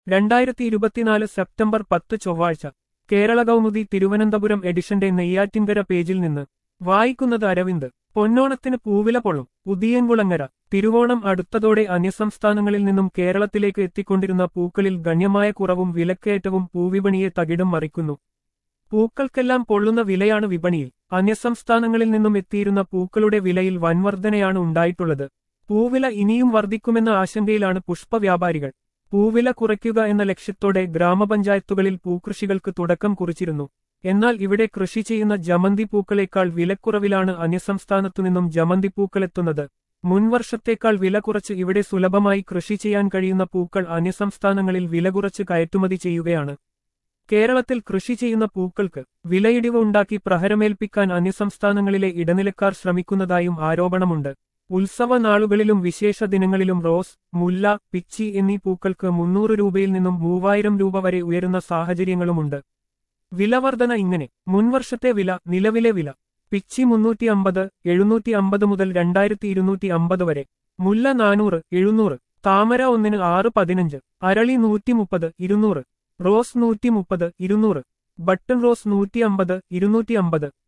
രണ്ടായിരത്തി ഇരുപത്തിനാല് സെപ്റ്റംബർ പത്ത് ചൊവ്വാഴ്ച കേരള കൗമുദി തിരുവനന്തപുരം എഡിഷന്റെ നെയ്യാറ്റിൻകര പേജിൽ നിന്ന് വായിക്കുന്നത് അരവിന്ദ് പൊന്നോണത്തിന് പൂവില പൊള്ളും ഉദിയൻകുളങ്ങര തിരുവോണം അടുത്തതോടെ അന്യസംസ്ഥാനങ്ങളിൽ നിന്നും കേരളത്തിലേക്ക് എത്തിക്കൊണ്ടിരുന്ന പൂക്കളിൽ ഗണ്യമായ കുറവും വിലക്കയറ്റവും പൂവിപണിയെ തകിടം മറിക്കുന്നു പൂക്കൾക്കെല്ലാം പൊള്ളുന്ന വിലയാണ് വിപണിയിൽ അന്യസംസ്ഥാനങ്ങളിൽ നിന്നും എത്തിയിരുന്ന പൂക്കളുടെ വിലയിൽ വൻവർധനയാണ് ഉണ്ടായിട്ടുള്ളത് പൂവില ഇനിയും വർദ്ധിക്കുമെന്ന ആശങ്കയിലാണ് പുഷ്പവ്യാപാരികൾ പൂവില കുറയ്ക്കുക എന്ന ലക്ഷ്യത്തോടെ ഗ്രാമപഞ്ചായത്തുകളിൽ പൂക്കൃഷികൾക്ക് തുടക്കം കുറിച്ചിരുന്നു എന്നാൽ ഇവിടെ കൃഷി ചെയ്യുന്ന ജമന്തി പൂക്കളേക്കാൾ വിലക്കുറവിലാണ് അന്യസംസ്ഥാനത്തുനിന്നും ജമന്തി പൂക്കളെത്തുന്നത് മുൻവർഷത്തേക്കാൾ വില കുറച്ച് ഇവിടെ സുലഭമായി കൃഷി ചെയ്യാൻ കഴിയുന്ന പൂക്കൾ അന്യസംസ്ഥാനങ്ങളിൽ വില കുറച്ച് കയറ്റുമതി ചെയ്യുകയാണ് കേരളത്തിൽ കൃഷി ചെയ്യുന്ന പൂക്കൾക്ക് വിലയിടിവ് ഉണ്ടാക്കി പ്രഹരമേൽപ്പിക്കാൻ അന്യസംസ്ഥാനങ്ങളിലെ ഇടനിലക്കാർ ശ്രമിക്കുന്നതായും ആരോപണമുണ്ട് ഉത്സവ നാളുകളിലും വിശേഷ ദിനങ്ങളിലും റോസ് മുല്ല പിച്ചി എന്നീ പൂക്കൾക്ക് മുന്നൂറ് രൂപയിൽ നിന്നും മൂവായിരം രൂപ വരെ ഉയരുന്ന സാഹചര്യങ്ങളുമുണ്ട് വിലവർധന ഇങ്ങനെ മുൻവർഷത്തെ വില നിലവിലെ വില പിച്ചി മുന്നൂറ്റി അമ്പത് എഴുന്നൂറ്റി അമ്പത് മുതൽ രണ്ടായിരത്തി ഇരുന്നൂറ്റി അമ്പത് വരെ മുല്ല നാനൂറ് എഴുന്നൂറ് താമര ഒന്നിന് ആറ് പതിനഞ്ച് അരളി നൂറ്റി മുപ്പത് ഇരുന്നൂറ് റോസ് നൂറ്റി മുപ്പത് ഇരുന്നൂറ് ബട്ടൺ റോസ് നൂറ്റി അമ്പത് ഇരുന്നൂറ്റി അമ്പത്